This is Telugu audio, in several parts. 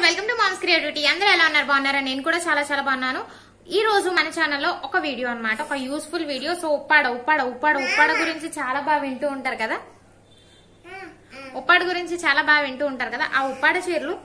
వెల్కమ్ టు మామ్స్ క్రియేటివిటీ అందరూ ఎలా ఉన్నారు బాగున్నారా నేను కూడా చాలా చాలా బాగున్నాను ఈ రోజు మన ఛానల్లో ఒక వీడియో అన్నమాట ఒక useful video so Uppada Uppada Uppada Uppada గురించి చాలా బాగా వింటూ ఉంటారు కదా ఉప్పాడ గురించి చాలా బాగా వింటూ ఉంటారు కదా ఆ ఉప్పాడ చీరలు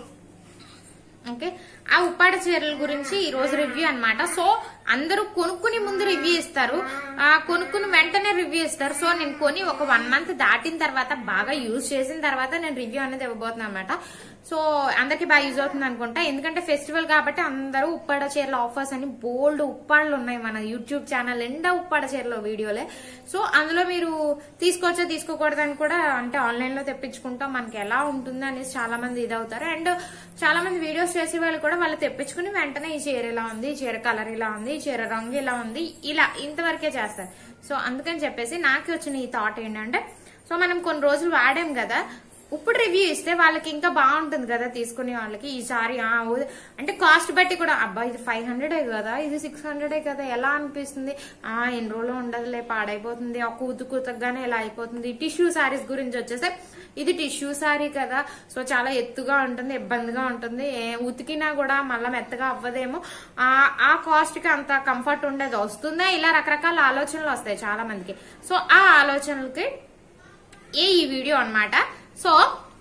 ఓకే ఆ ఉప్పాడ చీరల గురించి ఈ రోజు రివ్యూ అన్నమాట సో అందరూ కొనుక్కుని ముందు రివ్యూ ఇస్తారు ఆ కొనుక్కుని వెంటనే రివ్యూ ఇస్తారు సో నేను కొని ఒక వన్ మంత్ దాటిన తర్వాత బాగా యూజ్ చేసిన తర్వాత నేను రివ్యూ అనేది ఇవ్వబోతున్నాను అనమాట సో అందరికి బాగా యూజ్ అవుతుంది అనుకుంటా ఎందుకంటే ఫెస్టివల్ కాబట్టి అందరూ ఉప్పాడ చీరల ఆఫర్స్ అని బోల్డ్ ఉప్పాడలు ఉన్నాయి మన యూట్యూబ్ ఛానల్ ఎండా ఉప్పాడ చీరల వీడియోలే సో అందులో మీరు తీసుకోవచ్చా తీసుకోకూడదని కూడా అంటే ఆన్లైన్ లో తెప్పించుకుంటాం మనకి ఎలా ఉంటుంది అనేసి చాలా మంది ఇదవుతారు అండ్ చాలా మంది వీడియోస్ చేసే వాళ్ళు కూడా వాళ్ళు తెప్పించుకుని వెంటనే ఈ చీర ఇలా ఉంది ఈ చీర కలర్ ఇలా ఉంది ఈ చీర రంగు ఇలా ఉంది ఇలా ఇంతవరకే చేస్తారు సో అందుకని చెప్పేసి నాకు వచ్చిన ఈ థాట్ ఏంటంటే సో మనం కొన్ని రోజులు వాడాం కదా ఇప్పుడు రివ్యూ ఇస్తే వాళ్ళకి ఇంకా బాగుంటుంది కదా తీసుకునే వాళ్ళకి ఈసారి ఆ, ఓ- అంటే కాస్ట్ బట్టి కూడా అబ్బా ఇది ఫైవ్ హండ్రెడే కదా ఇది సిక్స్ హండ్రెడే కదా ఎలా అనిపిస్తుంది ఆ ఎన్ని రోజులు ఉండదులే పాడైపోతుంది ఒక ఉతుకు ఉతకగానే ఇలా అయిపోతుంది టిష్యూ సారీస్ గురించి వచ్చేస్తే ఇది టిష్యూ సారీ కదా సో చాలా ఎత్తుగా ఉంటుంది ఇబ్బందిగా ఉంటుంది ఏ ఉతికినా కూడా మళ్ళీ మెత్తగా అవ్వదేమో ఆ ఆ కాస్ట్ కి అంత కంఫర్ట్ ఉండదు వస్తుందా ఇలా రకరకాల ఆలోచనలు వస్తాయి చాలా మందికి సో ఆ ఆలోచనలకి ఏ ఈ వీడియో అన్నమాట సో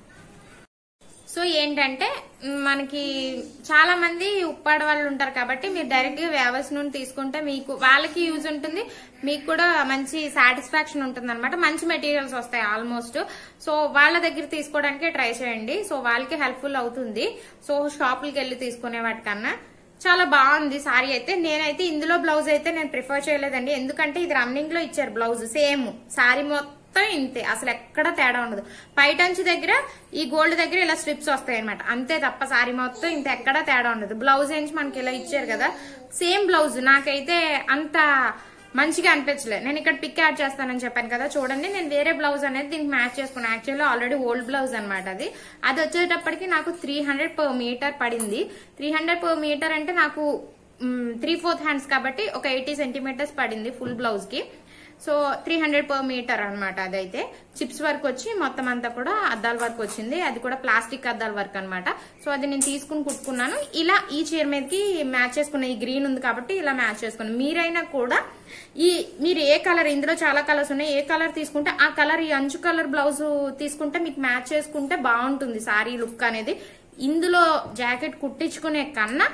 సో ఏంటంటే మ్, మనకి చాలా మంది ఉప్పాడ వాళ్ళు ఉంటారు కాబట్టి మీరు డైరెక్ట్ గా వ్యావస్ నుండి తీసుకుంటే మీకు వాళ్ళకి యూజ్ ఉంటుంది మీకు కూడా మంచి సాటిస్ఫాక్షన్ ఉంటుంది అనమాట మంచి మెటీరియల్స్ వస్తాయి ఆల్మోస్ట్ సో వాళ్ళ దగ్గర తీసుకోవడానికి ట్రై చేయండి సో వాళ్ళకి హెల్ప్ఫుల్ అవుతుంది సో షాపులకి వెళ్ళి తీసుకునే వాటికన్నా చాలా బాగుంది సారీ అయితే నేనైతే ఇందులో బ్లౌజ్ అయితే నేను ప్రిఫర్ చేయలేదండి ఎందుకంటే ఇది రన్నింగ్ లో ఇచ్చారు బ్లౌజ్ సేమ్ సారీ మొత్తం ఇంతే అసలు ఎక్కడ తేడా ఉండదు పైటంచు దగ్గర ఈ గోల్డ్ దగ్గర ఇలా స్ట్రిప్స్ వస్తాయి అనమాట అంతే తప్ప సారీ మొత్తం ఇంత ఎక్కడ తేడా ఉండదు బ్లౌజ్ ఏంచి మనకి ఇలా ఇచ్చారు కదా సేమ్ బ్లౌజ్ నాకైతే అంత మంచిగా అనిపించలేదు నేను ఇక్కడ పిక్ యాడ్ చేస్తానని చెప్పాను కదా చూడండి నేను వేరే బ్లౌజ్ అనేది దీనికి మ్యాచ్ చేసుకున్నాను యాక్చువల్లీ ఆల్రెడీ ఓల్డ్ బ్లౌజ్ అనమాట అది అది వచ్చేటప్పటికి నాకు త్రీ హండ్రెడ్ పర్ మీటర్ పడింది త్రీ హండ్రెడ్ పర్ మీటర్ అంటే నాకు త్రీ ఫోర్త్ హ్యాండ్స్ కాబట్టి ఒక ఎయిటీ సెంటీమీటర్స్ పడింది ఫుల్ బ్లౌజ్ కి so three hundred per meter అనమాట అదైతే చిప్స్ వర్క్ వచ్చి మొత్తం అంతా కూడా అద్దాల వర్క్ వచ్చింది అది కూడా ప్లాస్టిక్ అద్దాల వర్క్ అన్నమాట సో అది నేను తీసుకుని కుట్టుకున్నాను ఇలా ఈ చీర మీదకి మ్యాచ్ చేసుకున్న ఈ గ్రీన్ ఉంది కాబట్టి ఇలా మ్యాచ్ చేసుకున్నాను మీరైనా కూడా ఈ మీరు ఏ కలర్ ఇందులో చాలా కలర్స్ ఉన్నాయి ఏ కలర్ తీసుకుంటే ఆ కలర్ ఈ అంచు కలర్ బ్లౌజ్ తీసుకుంటే మీకు మ్యాచ్ చేసుకుంటే బాగుంటుంది సారీ లుక్ అనేది ఇందులో జాకెట్ కుట్టించుకునే కన్నా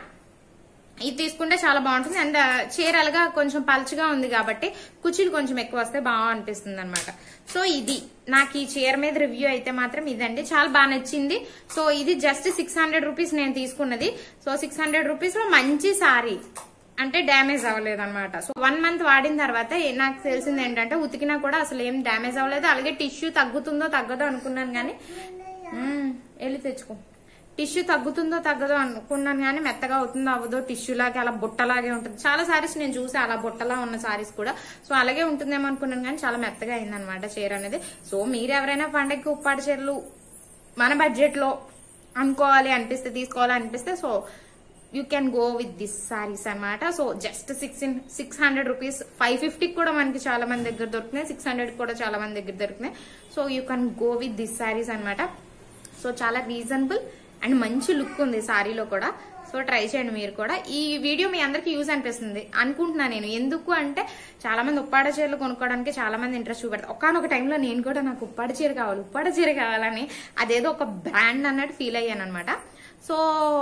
ఇది తీసుకుంటే చాలా బాగుంటుంది అండ్ చీరలుగా కొంచెం పల్చగా ఉంది కాబట్టి కుర్చీలు కొంచెం ఎక్కువ వస్తే బాగా అనిపిస్తుంది అనమాట సో ఇది నాకు ఈ చీర మీద రివ్యూ అయితే మాత్రం ఇదండి చాలా బాగా నచ్చింది సో ఇది జస్ట్ సిక్స్ హండ్రెడ్ రూపీస్ నేను తీసుకున్నది సో సిక్స్ హండ్రెడ్ రూపీస్ లో మంచి సారీ అంటే డ్యామేజ్ అవ్వలేదు అనమాట సో వన్ మంత్ వాడిన తర్వాత ఏ- నాకు తెలిసింది ఏంటంటే ఉతికినా కూడా అసలు ఏం డ్యామేజ్ అవ్వలేదు అలాగే టిష్యూ తగ్గుతుందో తగ్గదో అనుకున్నాను కానీ మ్మ్, వెళ్ళి తెచ్చుకో టిష్యూ తగ్గుతుందో తగ్గదో అనుకున్నాను కానీ మెత్తగా అవుతుందో అవ్వదో టిష్యూ లాగా అలా బుట్టలాగే ఉంటుంది చాలా సారీస్ నేను చూసి అలా బుట్టలా ఉన్న సారీస్ కూడా సో అలాగే ఉంటుందేమో అనుకున్నాను కానీ చాలా మెత్తగా అయిందనమాట చీర అనేది సో మీరు ఎవరైనా పండగకి ఉప్పాడు చీరలు మన బడ్జెట్ లో అనుకోవాలి అనిపిస్తే తీసుకోవాలి అనిపిస్తే so you can go with this sarees అన్నమాట so just six six hundred rupees five ఫిఫ్టీకి కూడా మనకి చాలా మంది దగ్గర దొరుకుతున్నాయి సిక్స్ హండ్రెడ్ కూడా చాలా మంది దగ్గర దొరుకుతున్నాయి so you can go with this sarees అన్నమాట సో చాలా రీజనబుల్ అండ్ మంచి లుక్ ఉంది సారీలో కూడా సో ట్రై చేయండి మీరు కూడా ఈ వీడియో మీ అందరికి యూజ్ అనిపిస్తుంది అనుకుంటున్నా నేను ఎందుకు అంటే చాలా మంది ఉప్పాడ చీరలు కొనుక్కోవడానికి చాలా మంది ఇంట్రెస్ట్ చూపెడతారు ఒకనొక టైంలో నేను కూడా నాకు ఉప్పాడ చీర కావాలి ఉప్పాడ చీర కావాలని అదేదో ఒక బ్రాండ్ అన్నట్టు ఫీల్ అయ్యాను అనమాట సో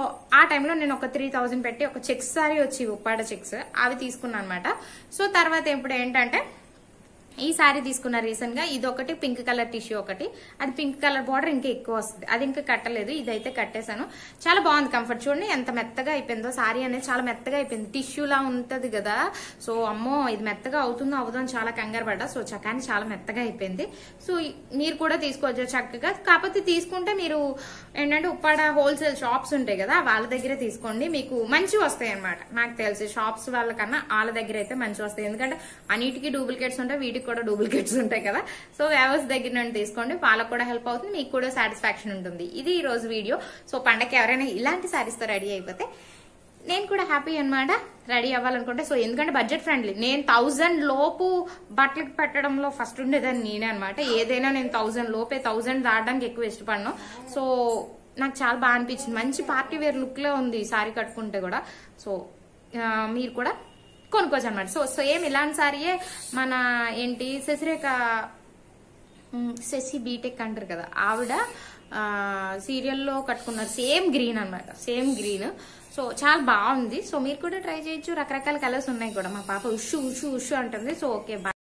ఆ టైంలో నేను ఒక త్రీ థౌజండ్ పెట్టి ఒక చెక్స్ సారీ వచ్చి ఉప్పాడ చెక్స్ అవి తీసుకున్నాను అనమాట సో తర్వాత ఇప్పుడు ఏంటంటే ఈ సారీ తీసుకున్న రీసెంట్ గా ఇది ఒకటి పింక్ కలర్ టిష్యూ ఒకటి అది పింక్ కలర్ బార్డర్ ఇంకా ఎక్కువ వస్తుంది అది ఇంకా కట్టలేదు ఇదైతే కట్టేశాను చాలా బాగుంది కంఫర్ట్ చూడండి ఎంత మెత్తగా అయిపోయిందో సారీ అనేది చాలా మెత్తగా అయిపోయింది టిష్యూ లా ఉంటది కదా సో అమ్మో ఇది మెత్తగా అవుతుందో అవదో అని చాలా కంగారు పడ్డా సో చకాని చాలా మెత్తగా అయిపోయింది సో ఈ- మీరు కూడా తీసుకోవచ్చు చక్కగా కాకపోతే తీసుకుంటే మీరు ఏంటంటే ఉప్పాడ హోల్సేల్ షాప్స్ ఉంటాయి కదా వాళ్ళ దగ్గరే తీసుకోండి మీకు మంచి వస్తాయి అనమాట నాకు తెలిసి షాప్స్ వాళ్ళకన్నా వాళ్ళ దగ్గర అయితే మంచి వస్తాయి ఎందుకంటే అన్నిటికీ డూప్లికేట్స్ ఉంటాయి వీటికి కూడా డూప్లికేట్స్ ఉంటాయి కదా సో వ్యావర్స్ దగ్గర నుండి తీసుకోండి వాళ్ళకు కూడా హెల్ప్ అవుతుంది మీకు కూడా సాటిస్ఫాక్షన్ ఉంటుంది ఇది ఈ రోజు వీడియో సో పండగకి ఎవరైనా ఇలాంటి సారీస్ తో రెడీ అయిపోతే నేను కూడా హ్యాపీ అన్నమాట రెడీ అవ్వాలనుకుంటే సో ఎందుకంటే బడ్జెట్ ఫ్రెండ్లీ నేను థౌజండ్ లోపు బట్టలకి పెట్టడంలో ఫస్ట్ ఉండేదాన్ని నేనే అనమాట ఏదైనా నేను థౌజండ్ లోపే థౌజండ్ దాటడానికి ఎక్కువ ఇష్టపడను సో నాకు చాలా బాగా అనిపించింది మంచి పార్టీ వేర్ లుక్ లో ఉంది ఈ సారీ కట్టుకుంటే కూడా సో ఆ, మీరు కూడా కొనుక్కోవచ్చు అనమాట సో సేమ్ ఇలాంటి సారీయే మన ఏంటి శశిరేఖ ఉమ్, శశి బీటెక్ అంటారు కదా ఆవిడ ఆ, సీరియల్లో కట్టుకున్నారు సేమ్ గ్రీన్ అన్నమాట సేమ్ గ్రీన్ సో చాలా బాగుంది సో మీరు కూడా ట్రై చేయొచ్చు రకరకాల కలర్స్ ఉన్నాయి కూడా మా పాప ఉషు ఉషు ఉషు అంటుంది సో ఓకే బాయ్